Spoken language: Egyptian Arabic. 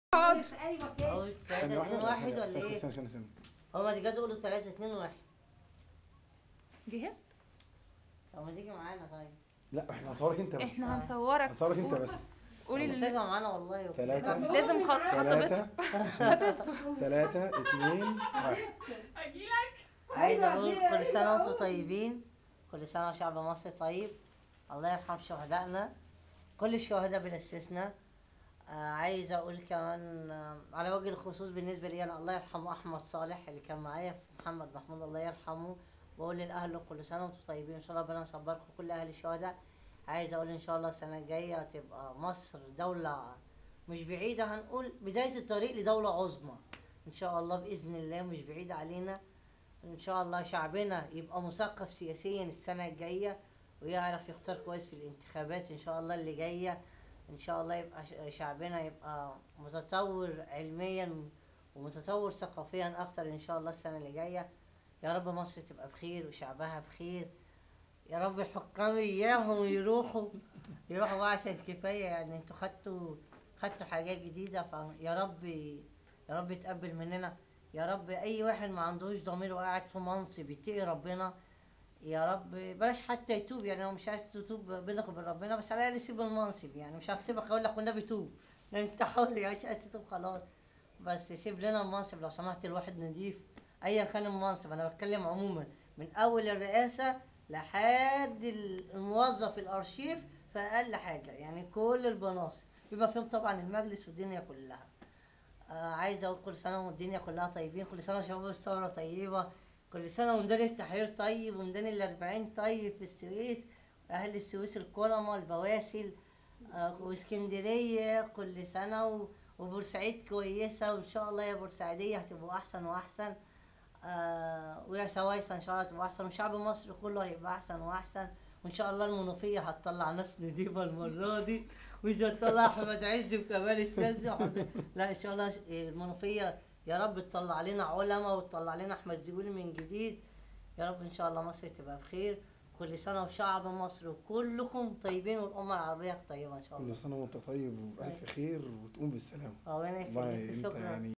حاضر ايوه كده اقول ثانية 3 واحدة 2 لا، 1 ثانية ولا استنى ايه؟ استنى استنى استنى هما اللي جازوا يقولوا 3 2 1 جهزت طب ما تيجي معانا طيب لا احنا هنصورك انت بس احنا هنصورك هنصورك انت بس قولي مش ال- لازم معانا والله ثلاثة لازم خط خط ثلاثة خطيبته ثلاثة اثنين واحد عايز أيوة اقول كده، كل سنه أيوة. وانتم طيبين كل سنه وشعب مصر طيب الله يرحم شهدائنا كل الشهداء بلا استثناء آه عايز اقول كمان آه على وجه الخصوص بالنسبه لي انا الله يرحمه احمد صالح اللي كان معايا في محمد محمود الله يرحمه واقول للاهل كل سنه وانتم طيبين ان شاء الله ربنا يصبركم كل اهل الشهداء عايز اقول ان شاء الله السنه الجايه تبقى مصر دوله مش بعيده هنقول بدايه الطريق لدوله عظمى ان شاء الله باذن الله مش بعيده علينا ان شاء الله شعبنا يبقى مثقف سياسيا السنه الجايه ويعرف يختار كويس في الانتخابات ان شاء الله اللي جايه ان شاء الله يبقى ش- شعبنا يبقى متطور علميا ومتطور ثقافيا اكتر ان شاء الله السنه اللي جايه يا رب مصر تبقى بخير وشعبها بخير يا رب الحكام اياهم يروحوا يروحوا بقى عشان كفايه يعني انتوا خدتوا خدتوا حاجات جديده فيا رب يا رب يتقبل مننا يا رب اي واحد ما عندهوش ضمير وقاعد في منصب يتقي ربنا يا رب بلاش حتى يتوب يعني لو مش عايز تتوب بينك وبين ربنا بس على الاقل سيب المنصب يعني مش هسيبك اقول لك والنبي توب لان انت حر يعني مش عايز تتوب خلاص بس سيب لنا المنصب لو سمحت الواحد نضيف ايا كان المنصب انا بتكلم عموما من اول الرئاسه لحد الموظف الارشيف في اقل حاجه يعني كل البناصب بما فيهم طبعا المجلس والدنيا كلها آه عايز اقول كل سنه والدنيا كلها طيبين كل سنه وشباب الثوره طيبه كل سنه وميدان التحرير طيب وميدان الأربعين طيب في السويس اهل السويس الكرمه البواسل آه واسكندريه كل سنه و- وبورسعيد كويسه وان شاء الله يا بورسعيديه هتبقوا احسن واحسن آه ويا سوايسه ان شاء الله هتبقى احسن وشعب مصر كله هيبقى احسن واحسن وان شاء الله المنوفيه هتطلع ناس نضيفه المره دي مش هتطلع احمد عز وكمال السيد وحد- لا ان شاء الله ش- المنوفيه يا رب تطلع لنا علماء وتطلع لنا احمد زويل من جديد يا رب ان شاء الله مصر تبقى بخير كل سنه وشعب مصر وكلكم طيبين والامه العربيه طيبه ان شاء الله كل سنة وانت طيب وبألف خير وتقوم بالسلامة ربنا والله يخليك انت شكرا يعني